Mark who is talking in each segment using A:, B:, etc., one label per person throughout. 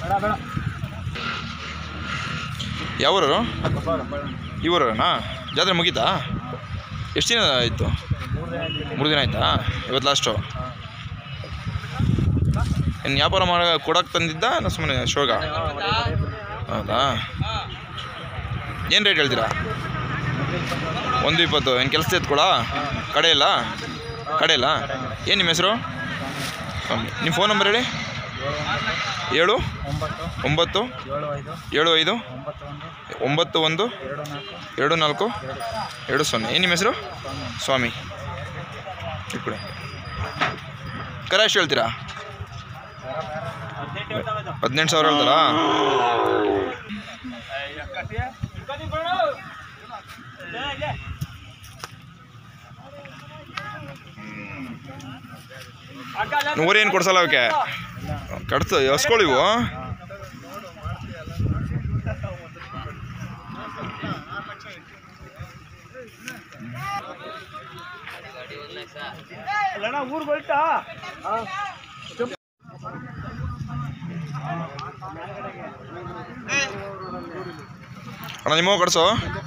A: ಯಾವ ಊರವರು ಈ ಊರವರೇನಾ ಜಾತ್ರೆ ಮುಗೀತಾ ಎಷ್ಟು ದಿನ ಆಯಿತು ಮೂರು ದಿನ ಆಯ್ತಾ ಇವತ್ತು ಲಾಸ್ಟು ಇನ್ನು ವ್ಯಾಪಾರ ಮಾಡ ಕೊಡಕ್ಕೆ ತಂದಿದ್ದ ಇಲ್ಲ ಸುಮ್ಮನೆ ಶೋಗ ಹೌದಾ ಏನು ರೇಟ್ ಹೇಳ್ತೀರಾ ಒಂದು ಇಪ್ಪತ್ತು ಏನು ಕೆಲಸ ಎತ್ಕೊಳ ಕಡೆ ಇಲ್ಲ ಕಡೆ ಇಲ್ಲ ಏನು ನಿಮ್ಮ ಹೆಸರು ಸ್ವಾಮಿ ನಿಮ್ಮ ಫೋನ್ ನಂಬರ್ ಹೇಳಿ ಏಳು
B: ಒಂಬತ್ತು
A: ಒಂಬತ್ತು
B: ಏಳು ಐದು
A: ಏಳು ಐದು
B: ಒಂಬತ್ತು ಒಂದು
A: ಒಂಬತ್ತು ಒಂದು
B: ಎರಡು ನಾಲ್ಕು
A: ಎರಡು ನಾಲ್ಕು
B: ಎರಡು
A: ಎರಡು ಸೊನ್ನೆ ಏನು ನಿಮ್ಮ ಹೆಸರು ಸ್ವಾಮಿ ಇಟ್ಕೊಡಿ ಕರ ಎಷ್ಟು ಹೇಳ್ತೀರಾ ಹದಿನೆಂಟು ಸಾವಿರ ಹೇಳ್ತಾರಾ ನೂರೇನು ಕೊಡ್ಸಲ್ಲ ಅವಕ್ಕೆ ಕಟ್ತು ಹಸ್ಕೊಳ್ಳಿ ಇವು
B: ಊರ್ ಬಲ್ಟಾ
A: ಅಣ್ಣ ನಿಮ್ಮ ಕಟ್ಸೋ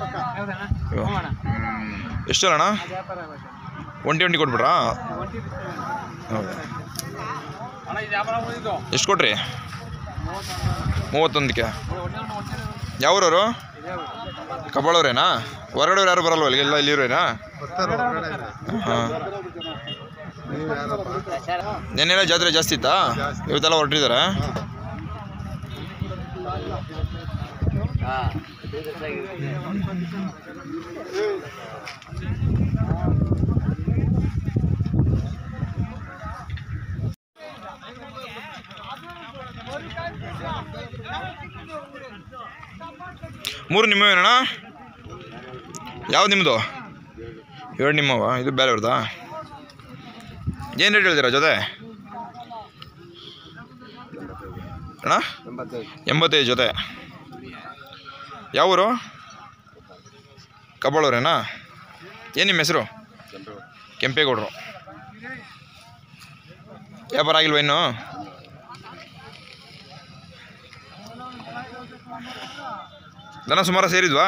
A: ಎಷ್ಟು ಅಣ್ಣ ಒಂಟಿ ಒಂಟಿ ಕೊಟ್ಬಿಟ್ರಾ ಹೌದಾ ಎಷ್ಟು ಕೊಟ್ರಿ ಮೂವತ್ತೊಂದಕ್ಕೆ ಯಾವ್ರವರು ಕಬ್ಬಾಳವ್ರೇನಾ ಹೊರಗಡೆ ಯಾರು ಬರಲ್ವ ಇಲ್ಲಿ ಎಲ್ಲ ಇಲ್ಲಿವ್ರೇನಾ ಹಾಂ ನೆನ್ನೆಲ್ಲ ಜಾತ್ರೆ ಜಾಸ್ತಿ ಇತ್ತಾ ಇವತ್ತೆಲ್ಲ ಹೊರಟಿದ್ದಾರೆ ಮೂರು ನಿಮ್ಮವೇನಣ್ಣ ಯಾವ್ದು ನಿಮ್ಮದು ಎರಡು ನಿಮ್ಮವ ಇದು ಬೇರೆಯವ್ರದಾ ಏನು ರೇಟ್ ಹೇಳ್ತೀರಾ ಜೊತೆ ಅಣ್ಣ ಎಂಬತ್ತೈದು ಜೊತೆ ಯಾವ ಊರು ಕಬ್ಬಾಳವ್ರೇನಾ ಏನು ನಿಮ್ಮ ಹೆಸರು ಕೆಂಪೇಗೌಡರು ವ್ಯಾಪಾರ ಆಗಿಲ್ವ ಇನ್ನು ದನ ಸುಮಾರು ಸೇರಿದ್ವಾ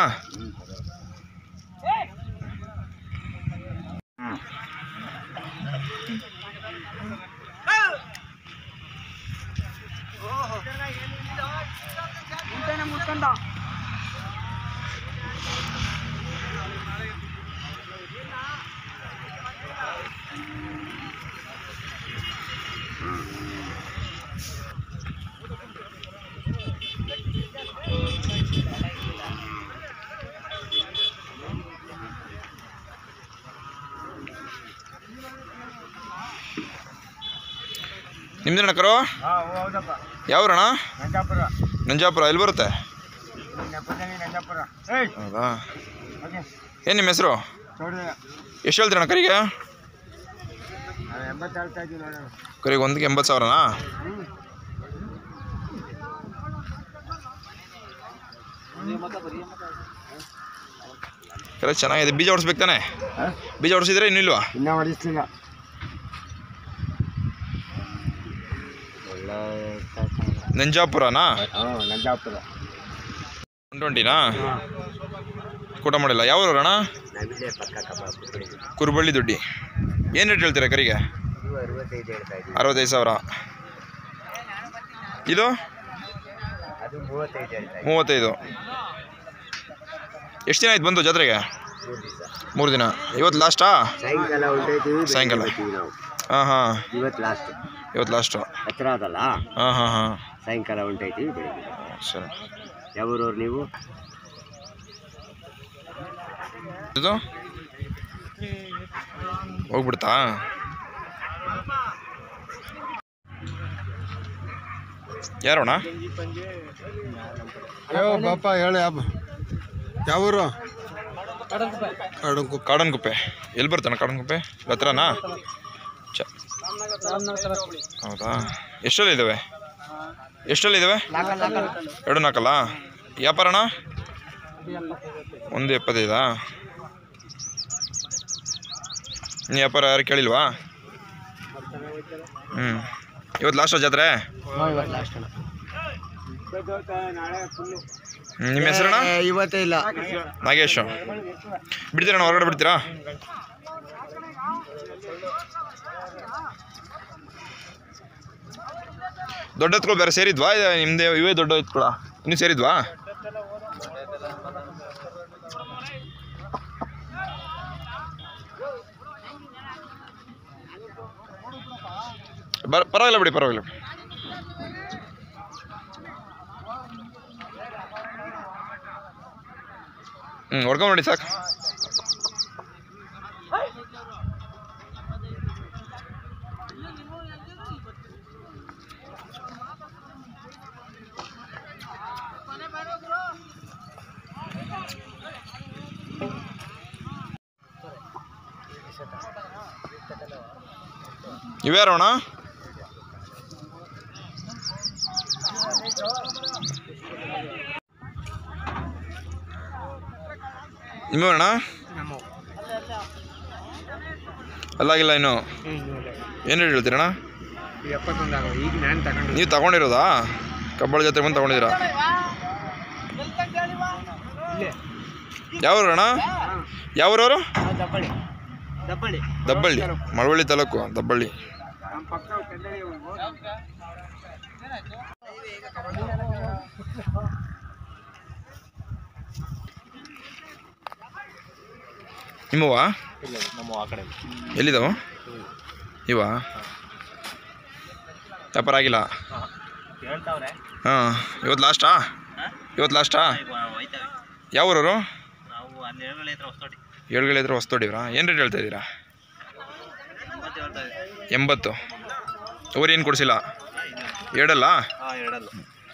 A: ನಿಮ್ದೇನ ಕರೋ
B: ಹಾಂ ಹೌದಪ್ಪ
A: ಯಾವ್ರಣ
B: ನಂಜಾಪುರ
A: ನಂಜಾಪುರ ಎಲ್ಲಿ ಬರುತ್ತೆ
B: ನೆಪದಲ್ಲಿ ನಂಜಾಪುರ ಏಯ್
A: ಹೌದಾ
B: ಓಕೆ
A: ಏನು ನಿಮ್ಮ ಹೆಸರು
B: ನೋಡಿ
A: ಎಷ್ಟು ಹೇಳ್ತೀರಣ್ಣ ಕರಿಗೆ
B: ನಾನು ಎಂಬತ್ತು ಹೇಳ್ತಾ ಇದ್ದೀವಿ ನೋಡೋಣ
A: ಕರಿಗೆ ಒಂದಕ್ಕೆ ಎಂಬತ್ತು ಸಾವಿರನಾ ಕರೆ ಚೆನ್ನಾಗಿದೆ ಬೀಜ ಹೊಡಿಸ್ಬೇಕು ತಾನೆ ಬೀಜ ಹೊಡಿಸಿದ್ರೆ ಇನ್ನೂ ಇಲ್ವಾ
B: ಇನ್ನೂ ಹೊಡಿಸ್ಲಿಲ್ಲ ಒಳ್ಳೆ
A: ನಂಜಾಪುರನಾ
B: ಹಾಂ ನಂಜಾಪುರ
A: ಒನ್ ಟ್ವೆಂಟಿನಾ ಕೂಟ ಮಾಡಿಲ್ಲ ಯಾವ ಅಣ್ಣ
B: ನವಿಲೆ ಪಕ್ಕ ಕಬಾಬ್
A: ಕುರುಬಳ್ಳಿ ದುಡ್ಡಿ ಏನು ರೇಟ್ ಹೇಳ್ತೀರಾ ಕರಿಗೆ
B: ಇದು ಅರವತ್ತೈದು ಹೇಳ್ತಾ ಇದ್ದೀವಿ
A: ಅರವತ್ತೈದು ಸಾವಿರ ಇದು
B: ಅದು ಮೂವತ್ತೈದು ಹೇಳ್ತಾ ಇದ್ದೀವಿ
A: ಮೂವತ್ತೈದು ಎಷ್ಟು ದಿನ ಆಯ್ತು ಬಂದು ಜಾತ್ರೆಗೆ
B: ಮೂರು ದಿವಸ
A: ಮೂರು ದಿನ ಇವತ್ತು ಲಾಸ್ಟಾ
B: ಸಾಯಂಕಾಲ ಹೊರಟೈತೀವಿ
A: ಸಾಯಂಕಾಲ.
B: ನಾವು
A: ಹಾಂ ಹಾಂ
B: ಇವತ್ತು ಲಾಸ್ಟ್
A: ಇವತ್ತು ಲಾಸ್ಟು
B: ಹತ್ರ ಅದಲ್ಲ
A: ಹಾಂ ಹಾಂ ಹಾಂ
B: ಸಾಯಂಕಾಲ ಹೊಂಟೈತೀವಿ ಬೆಳಿಗ್ಗೆ
A: ಸರಿ
B: ಯಾವೂರವ್ರು ನೀವು
A: ಇದು ಹೋಗ್ಬಿಡ್ತಾ ಯಾರೋಣ
C: ಅಯ್ಯೋ ಬಾಪ ಹೇಳಿ ಹಬ್ಬ ಯಾವೂರು ಕಡಂಕು
A: ಕಾಡನ್ಗುಪ್ಪೆ ಎಲ್ಲಿ ಬರ್ತಾನೆ ಕಾಡನ್ಗುಪ್ಪೆ ಹತ್ರನಾ ಚ ಹೌದಾ ಎಷ್ಟಲ್ಲಿ ಇದ್ದಾವೆ ಎಷ್ಟಲ್ಲಿ ಇದ್ದಾವೆ ಎರಡು ನಾಲ್ಕಲ್ಲ ವ್ಯಾಪಾರಣ ಒಂದು ಎಪ್ಪತ್ತೈದಾ ನೀ ವ್ಯಾಪಾರ ಯಾರು ಕೇಳಿಲ್ವಾ ಹ್ಞೂ ಇವತ್ತು ಲಾಸ್ಟ್ ಜಾತ್ರೆ ಹ್ಮ್, ನಿಮ್ಮ ಹೆಸರಣ್ಣ
C: ಇವತ್ತೇ ಇಲ್ಲ
A: ನಾಗೇಶ್ ಬಿಡ್ತೀರಣ್ಣ ಹೊರಗಡೆ ಬಿಡ್ತೀರಾ ದೊಡ್ಡ ಎತ್ಗಳು ಬೇರೆ ಸೇರಿದ್ವಾ ಇದು ನಿಮ್ದೇ ಇವೇ ದೊಡ್ಡ ಎತ್ಕೊಳ ಇನ್ನೂ ಸೇರಿದ್ವಾ ಬರ ಪರವಾಗಿಲ್ಲ ಬಿಡಿ ಪರವಾಗಿಲ್ಲ ಬಿಡಿ. ಹ್ಞೂ ಹೊಡ್ಕೊಂಡ್ ನೋಡಿ ಸಾಕು ಇವ್ಯಾರೋಣ ನಿಮ್ಮವಣ್ಣ ಅಲ್ಲಾಗಿಲ್ಲ ಇನ್ನು ಏನು ರೇಟ್ ಹೇಳ್ತೀರಣ್ಣ
C: ಎಪ್ಪತ್ತೊಂದು ಈಗ ನಾನು ತಗೊಂಡು
A: ನೀವು ತಗೊಂಡಿರೋದಾ ಕಬ್ಬಳ ಜೊತೆ ಬಂದು ತಗೊಂಡಿದ್ದೀರಾ ಯಾವ ಅಣ್ಣ ಯಾವ ಊರವರು
C: ದಪ್ಪಳಿ ದಪ್ಪಳಿ
A: ದಬ್ಬಳ್ಳಿ ಮಳವಳ್ಳಿ ತಾಲೂಕು ದಬ್ಬಳ್ಳಿ
C: ನಮ್ಮ ಪಕ್ಕ ಕನ್ನಡಿ
A: ನಿಮ್ಮವ
C: ನಮ್ಮ ಆ ಕಡೆ
A: ಎಲ್ಲಿದ್ದಾವ ಇವ ವ್ಯಾಪಾರ ಆಗಿಲ್ಲ
C: ಹೇಳ್ತಾವ್ರೆ
A: ಹಾಂ ಇವತ್ತು ಲಾಸ್ಟಾ ಇವತ್ತು ಲಾಸ್ಟಾ ಯಾವ ಊರವರು
C: ನಾವು ಹನ್ನೆರಡು ಹತ್ರ ಹೊಸೋಟಿ
A: ಏಳುಗಳ ಹತ್ರ ಹೊಸ್ತೋಡಿವ್ರಾ ಏನು ರೇಟ್ ಹೇಳ್ತಾ ಇದ್ದೀರಾ ಎಂಬತ್ತು ಅವ್ರು ಏನು ಕೊಡಿಸಿಲ್ಲ ಎರಡಲ್ಲ
C: ಹಾಂ ಎರಡಲ್ಲ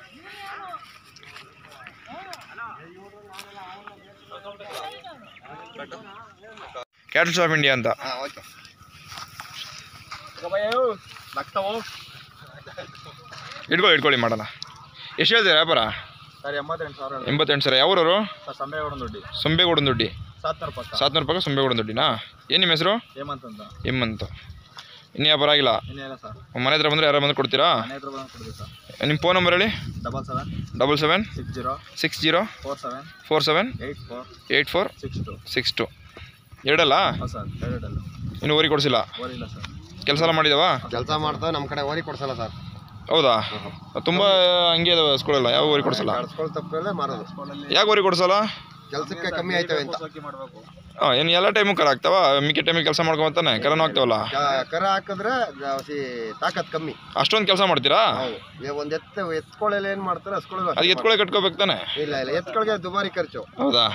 A: ಕ್ಯಾಟಲ್ ಶಾಪ್ ಇಂಡಿಯಾ ಅಂತ
C: ಹಾಂ ಓಕೆ
A: ಇಟ್ಕೊಳ್ಳಿ ಇಟ್ಕೊಳ್ಳಿ ಮಾಡೋಣ ಎಷ್ಟು ಹೇಳ್ತೀರಾ ವ್ಯಾಪಾರ
C: ಸರ್ ಎಂಬತ್ತೆಂಟು ಸಾವಿರ
A: ಎಂಬತ್ತೆಂಟು ಸರ ಯಾವ ಊರವರು
C: ಸರ್ ಸಂಬೆ ದುಡ್ಡಿ
A: ಸೊಂಬೇಗೌಡನ ದುಡ್ಡಿ
C: ಸಾತ್ನೂರು ಪಕ್ಕ
A: ಸಾತ್ನೂರು ರೂಪಾಯಿ ಸೊಂಬೇಗೌಡನ ದುಡ್ಡಿನಾ ಏನು ನಿಮ್ಮ ಹೆಸರು
C: ಹೇಮಂತ್ ಅಂತ
A: ಎಮ್ಮಂತ ಇನ್ನೂ ವ್ಯಾಪಾರ ಆಗಿಲ್ಲ
C: ಇನ್ನೇನ ಸರ್
A: ಮನೆ ಹತ್ರ ಬಂದರೆ ಯಾರು ಬಂದು ಕೊಡ್ತೀರಾ
C: ಮನೆ ಹತ್ರ ಬಂದು ಕೊಡ್ತೀವಿ ಸರ್
A: ನಿಮ್ಮ ಫೋನ್ ನಂಬರ್ ಹೇಳಿ
C: double seven
A: double seven
C: six zero
A: six zero
C: four seven
A: four seven
C: eight four
A: eight four
C: six two
A: six two ಎರಡಲ್ಲ
C: ಹಾಂ ಸರ್ ಎರಡಲ್ಲ
A: ಇನ್ನು ಊರಿಗೆ ಕೊಡಿಸಿಲ್ಲ
C: ಓರಿಲ್ಲ ಸರ್
A: ಕೆಲಸ ಎಲ್ಲ ಮಾಡಿದಾವಾ
C: ಕೆಲಸ ಮಾಡ್ತಾ ನಮ್ಮ ಕಡೆ ಓರಿ ಕೊಡ್ಸಲ್ಲ ಸರ್
A: ಹೌದಾ ತುಂಬ ಹಂಗೆ ಇದಾವೆ ಸ್ಕೂಲೆಲ್ಲ ಯಾವ ಊರಿಗೆ ಕೊಡಿಸಲ್ಲ
C: ಕಳ್ಸ್ಕೊಳ್ ತಪ್ಪಲ್ಲೇ ಮಾರೋದು
A: ಯಾಕೆ ಊರಿಗೆ ಕೊಡಿಸಲ್ಲ
C: ಕೆಲಸಕ್ಕೆ ಕಮ್ಮಿ ಆಯ್ತವೆ ಅಂತ ಮಾಡಬೇಕು
A: ಹಾಂ ಏನು ಎಲ್ಲ ಟೈಮು ಕರ ಆಗ್ತಾವ ಮಿಕ್ಕ ಟೈಮಿಗೆ ಕೆಲಸ ಮಾಡ್ಕೊಂತಾನೆ ಕರನೂ ಆಗ್ತಾವಲ್ಲ
C: ಕ- ಕರ ಹಾಕಿದ್ರೆ ಜಾಸ್ತಿ ತಾಕತ್ ಕಮ್ಮಿ
A: ಅಷ್ಟೊಂದು ಕೆಲಸ ಮಾಡ್ತೀರಾ
C: ಹೌದು ನೀವು ಒಂದು ಎತ್ತು ಎತ್ಕೊಳ್ಳೆಲ್ಲ ಏನು ಮಾಡ್ತಾರೆ ಹಸ್ಕೊಳ್ಳೋದು ಅಷ್ಟೇ
A: ಅದಕ್ಕೆ ಎತ್ಕೊಳ್ಳೆ ಕಟ್ಕೋಬೇಕು ತಾನೆ
C: ಮಾಡ್ತಾರೆ. ಇಲ್ಲ ಇಲ್ಲ ಎತ್ಕೊಳ್ಗೆ ದುಬಾರಿ ಖರ್ಚು
A: ಹೌದಾ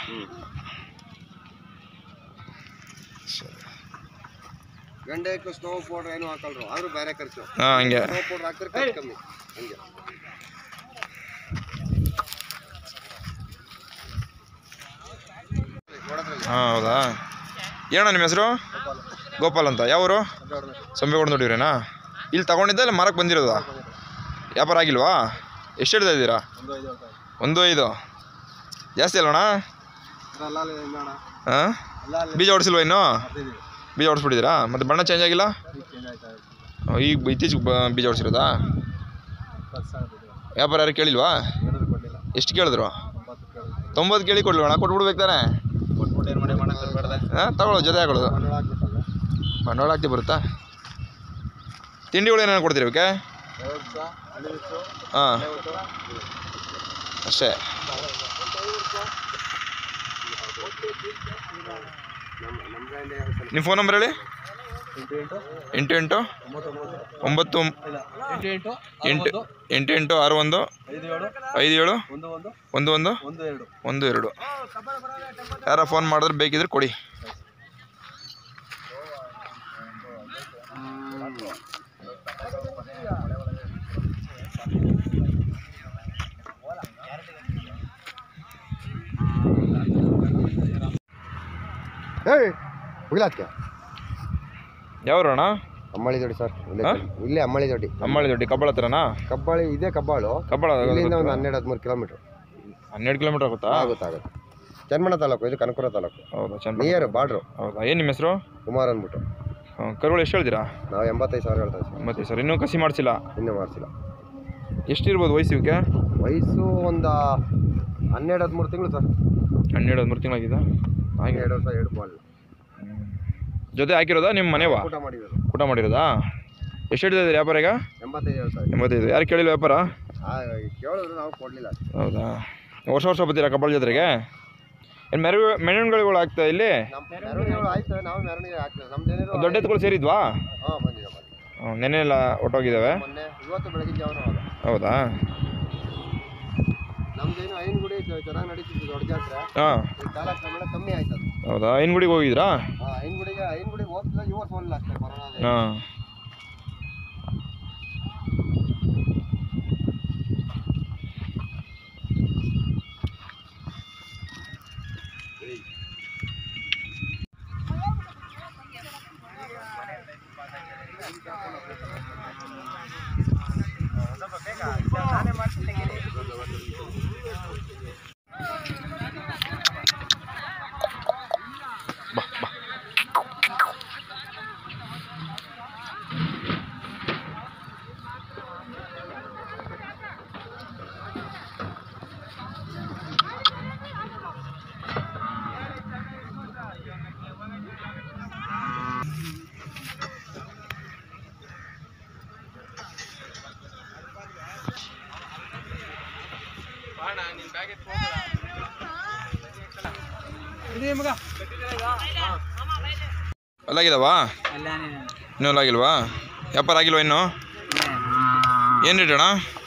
C: ಗಂಡಕ್ಕೆ ಸ್ನೋ ಪೌಡರ್ ಏನು ಹಾಕಲ್ರು ಆದ್ರೂ ಬೇರೆ ಖರ್ಚು
A: ಹಾಂ ಹಂಗೆ
C: ಸ್ನೋ ಪೌಡರ್ ಹಾಕಿದ್ರೆ ಖರ್ಚು ಕಮ್ಮಿ ಹಂಗೆ
A: ಹಾಂ ಹೌದಾ ಏನಣ್ಣ ನಿಮ್ಮ ಹೆಸರು ಗೋಪಾಲ್ ಅಂತ ಯಾವರು ಸಂಬೆಗೌಡ ನೋಡಿವ್ರೇನಾ ಇಲ್ಲಿ ತಗೊಂಡಿದ್ದ ಇಲ್ಲ ಮಾರಕ್ಕೆ ಬಂದಿರೋದಾ ವ್ಯಾಪಾರ ಆಗಿಲ್ವಾ ಎಷ್ಟು ಹೇಳ್ತಾ ಇದ್ದೀರಾ
C: ಒಂದು ಐದು ಹೇಳ್ತಾರೆ
A: ಒಂದು ಐದು ಜಾಸ್ತಿ ಅಲ್ಲಣ್ಣ
C: ಅಲ್ಲ ಅಲ್ಲಿ ಹಿಂಗಣ್ಣ
A: ಹಾಂ
C: ಅಲ್ಲ ಅಲ್ಲಿ
A: ಬೀಜ ಹೊಡಿಸಿಲ್ವಾ ಇನ್ನೂ
C: ಬರ್ತಿದ್ದೀವಿ
A: ಬೀಜ ಹೊಡಿಸ್ಬಿಟ್ಟಿದ್ದೀರಾ ಮತ್ತು ಬಣ್ಣ ಚೇಂಜ್ ಆಗಿಲ್ಲ
C: ಈಗ ಚೇಂಜ್ ಆಯ್ತಾ ಇದೆ.
A: ಆ, ಈಗ ಇತ್ತೀಚೆಗೆ ಬ- ಬೀಜ ಹೊಡಿಸಿರೋದಾ
C: ಇಪ್ಪತ್ತು ಸಾವಿರ ಬಿಟ್ಟಿದೆ
A: ವ್ಯಾಪಾರ ಯಾರು ಕೇಳಿಲ್ವಾ
C: ಹೇಳಿದ್ರು ಕೊಡಲಿಲ್ಲ
A: ಎಷ್ಟು ಕೇಳಿದ್ರು
C: ಒಂಬತ್ತು ಕೇಳಿದ್ರು
A: ತೊಂಬತ್ತು ಕೇಳಿ ಕೊಡ್ಲಿಲ್ಲ ಕೊಟ್ಬಿಡ್ಬೇಕು ತಾನೆ
C: ಕೊಟ್ಬಿಟ್ಟು ಏನು ಮಾಡಿ ಮಾಡಕ್ಕೆ ಬೇಡದೆ
A: ಹಾಂ ತಗೊಳ್ಳೋ ಜೊತೆ ಹಾಕೊಳ್ಳೋದು
C: ಬಂಡವಾಳ ಹಾಕ್ಬಿಟ್ಟಲ್ಲ
A: ಬಂಡವಾಳ ಹಾಕ್ತಿ ಬರುತ್ತಾ ತಿಂಡಿಗಳು ಏನೇನು ಕೊಡ್ತೀರಿ ಇವಕ್ಕೆ
C: ವ್ಯವಸ್ಥೆ ಅಲ್ಲಿ ಇತ್ತು
A: ಹಾಂ
C: ಇವತ್ತು
A: ಅಷ್ಟೇ ನಿಮ್ಮ ಫೋನ್ ನಂಬರ್ ಹೇಳಿ
C: ಎಂಟು ಎಂಟು
A: ಎಂಟು ಎಂಟು
C: ಒಂಬತ್ತು ಒಂಬತ್ತು
A: ಒಂಬತ್ತು
C: ಇಲ್ಲ ಎಂಟು ಎಂಟು
A: ಎಂಟು ಎಂಟು ಎಂಟು ಆರು ಒಂದು
C: ಐದು ಏಳು
A: ಐದು ಏಳು
C: ಒಂದು ಒಂದು
A: ಒಂದು ಒಂದು
C: ಒಂದು ಎರಡು
A: ಒಂದು ಎರಡು ಯಾರ ಫೋನ್ ಮಾಡಿದ್ರೆ ಬೇಕಿದ್ರೆ ಕೊಡಿ
C: ಏಯ್ ಮುಗಿಲಾತ್ಕೆ
A: ಯಾವ್ರು ಅಣ್ಣ
C: ಅಮ್ಮಳಿ ದೊಡ್ಡಿ ಸರ್ ಇಲ್ಲೇ
A: ಹಾ?
C: ಇಲ್ಲೇ ಅಮ್ಮಳಿ ದೊಡ್ಡಿ
A: ಅಮ್ಮಳಿ ದೊಡ್ಡಿ ಕಬ್ಬಳ ಹತ್ರನಾ
C: ಕಬ್ಬಾಳಿ ಇದೇ ಕಬ್ಬಾಳು
A: ಕಬ್ಬಳ
C: ಇಲ್ಲಿಂದ ಒಂದು ಹನ್ನೆರಡು ಹದಿಮೂರು ಕಿಲೋಮೀಟ್ರ್
A: ಹನ್ನೆರಡು ಕಿಲೋಮೀಟರ್ ಆಗುತ್ತಾ
C: ಆಗುತ್ತಾಗುತ್ತೆ ಚನ್ಮಣ ತಾಲೂಕು ಇದು ಕನಕಪುರ ತಾಲೂಕು
A: ಹೌದಾ ಚೆನ್ನ
C: ನಿಯರ್ ಬಾರ್ಡ್ರು
A: ಹೌದಾ ಏನು ನಿಮ್ಮ ಹೆಸರು
C: ಕುಮಾರ್ ಅಂದ್ಬಿಟ್ಟು
A: ಹಾಂ ಕರುಗಳು ಎಷ್ಟು ಹೇಳ್ತೀರಾ
C: ನಾವು ಎಂಬತ್ತೈದು ಸಾವಿರ ಹೇಳ್ತಾ ಇದ್ದೀವಿ
A: ಮತ್ತೆ ಸರ್ ಇನ್ನೂ ಕಸಿ ಮಾಡಿಸಿಲ್ಲ
C: ಇನ್ನೂ ಮಾಡಿಸಿಲ್ಲ
A: ಎಷ್ಟಿರ್ಬೋದು ವಯಸ್ಸು ಇವಕ್ಕೆ
C: ವಯಸ್ಸು ಒಂದು ಹನ್ನೆರಡು ಹದಿಮೂರು ತಿಂಗಳು ಸರ್
A: ಹನ್ನೆರಡು ಹದಿಮೂರು ತಿಂಗಳಾಗಿದೆ ಹಾಗೆ
C: ಎರಡು ವರ್ಷ ಎರಡು ಬಾಲ್
A: ಜೊತೆ ಹಾಕಿರೋದಾ ನಿಮ್ಮ ಮನೆವಾ
C: ಊಟ ಮಾಡಿದ್ರು
A: ಊಟ ಮಾಡಿರೋದಾ ಎಷ್ಟು ಹಿಡಿದಿದೆ ವ್ಯಾಪಾರ ಈಗ
C: ಎಂಬತ್ತೈದು ಹೇಳ್ತಾ
A: ಎಂಬತ್ತೈದು ಯಾರು ಕೇಳಿಲ್ಲ ವ್ಯಾಪಾರ
C: ಕೇಳಿದ್ರು ನಾವು ಕೊಡಲಿಲ್ಲ
A: ಹೌದಾ ವರ್ಷ ವರ್ಷ ಬರ್ತೀರಾ ಕಬ್ಬಾಳ ಜಾತ್ರೆಗೆ ಏನು ಮೆರವು ಮೆಣಗಳು ಆಗ್ತಾ ಇಲ್ಲಿ
C: ನಮ್ಮ ಮೆರವಣಿಗೆ ಆಯ್ತು ನಾವು ಮೆರವಣಿಗೆ ಹಾಕ್ತೀವಿ ನಮ್ದು ಏನಿದ್ರು
A: ದೊಡ್ಡ ಎತ್ತುಗಳು ಸೇರಿದ್ವಾ
C: ಹಾಂ ಬಂದಿದೆ ಬಂದಿದೆ
A: ಹ್ಮ್, ನೆನ್ನೆ ಎಲ್ಲ ಒಟ್ಟೋಗಿದ್ದಾವೆ
C: ಮೊನ್ನೆ ಇವತ್ತು ಬೆಳಗ್ಗೆ ಜಾವನ ಹೋದ
A: ಹೌದಾ
C: ನಮ್ದೇನು ಐನಗುಡಿ ಚೆನ್ನಾಗಿ ನಡೀತಿತ್ತು ದೊಡ್ಡ ಜಾತ್ರೆ
A: ಹಾಂ
C: ಈ ಕಾಲ ಕ್ರಮೇಣ ಕಮ್ಮಿ ಆಯ್ತದ
A: ಹೌದಾ ಐನ್ಗುಡಿಗೆ ಹೋಗಿದ್ರಾ
C: ಹಾಂ ಐನಗುಡಿಗೆ ಐನಗುಡಿಗೆ ಹೋಗ್ತಿಲ್ಲ ಈ ವರ್ಷ ಹೋಗಲಿಲ್ಲ ಅಷ್ಟೇ ಕೊರೋನಾ
A: ಹಾಂ ಅಲ್ಲಾಗಿದಾವಾ ಇನ್ನೂ ಅಲ್ಲಾಗಿಲ್ವಾ ವ್ಯಾಪಾರ ಆಗಿಲ್ವಾ ಇನ್ನು ಏನು ರೇಟ್ ಅಣ್ಣ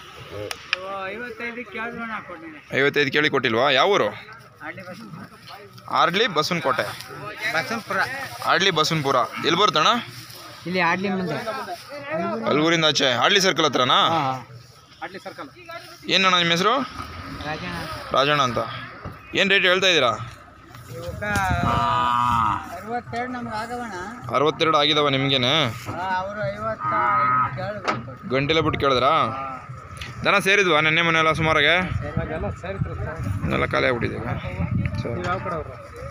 A: ಐವತ್ತೈದು ಕೇಳಿ ಕೊಟ್ಟಿಲ್ವಾ ಯಾವ ಊರು ಆರ್ಡ್ಲಿ ಬಸವನಕೋಟೆ
D: ಬಸವಪುರ
A: ಆಡ್ಲಿ ಬಸವನಪುರ ಎಲ್ಲಿ ಬರುತ್ತಣ್ಣ
D: ಇಲ್ಲಿ ಆಡ್ಲಿ ಮುಂದೆ
A: ಅಲ್ಲಿ ಊರಿಂದ ಆಚೆ ಆಡ್ಲಿ ಸರ್ಕಲ್ ಹತ್ರನಾ
D: ಆಡ್ಲಿ ಸರ್ಕಲ್
A: ಏನಣ್ಣ ನಿಮ್ಮ ಹೆಸರು
D: ರಾಜಣ್ಣ
A: ರಾಜಣ್ಣ ಅಂತ ಏನು ರೇಟ್ ಹೇಳ್ತಾ ಇದ್ದೀರಾ
D: ಇವಕ್ಕ ಅರವತ್ತೆರಡು ನಮ್ಗೆ ಆಗವಣ
A: ಅರವತ್ತೆರಡು ಆಗಿದಾವ ನಿಮಗೇನೆ
D: ಅವರು ಐವತ್ತೈದು ಕೇಳಬೇಕು
A: ಗಂಟೆಲ್ಲ ಬಿಟ್ಟು ಕೇಳಿದ್ರಾ ದನ ಸೇರಿದ್ವಾ ನೆನ್ನೆ ಮನೆಯಲ್ಲ ಸುಮಾರಾಗೆ
D: ಎಲ್ಲ ಸೇರಿದ್ರು
A: ಎಲ್ಲ ಖಾಲಿ ಆಗ್ಬಿಟ್ಟಿದ್ದೀವಿ ಸರಿ
D: ಯಾವ ಕಡೆ ಅವರು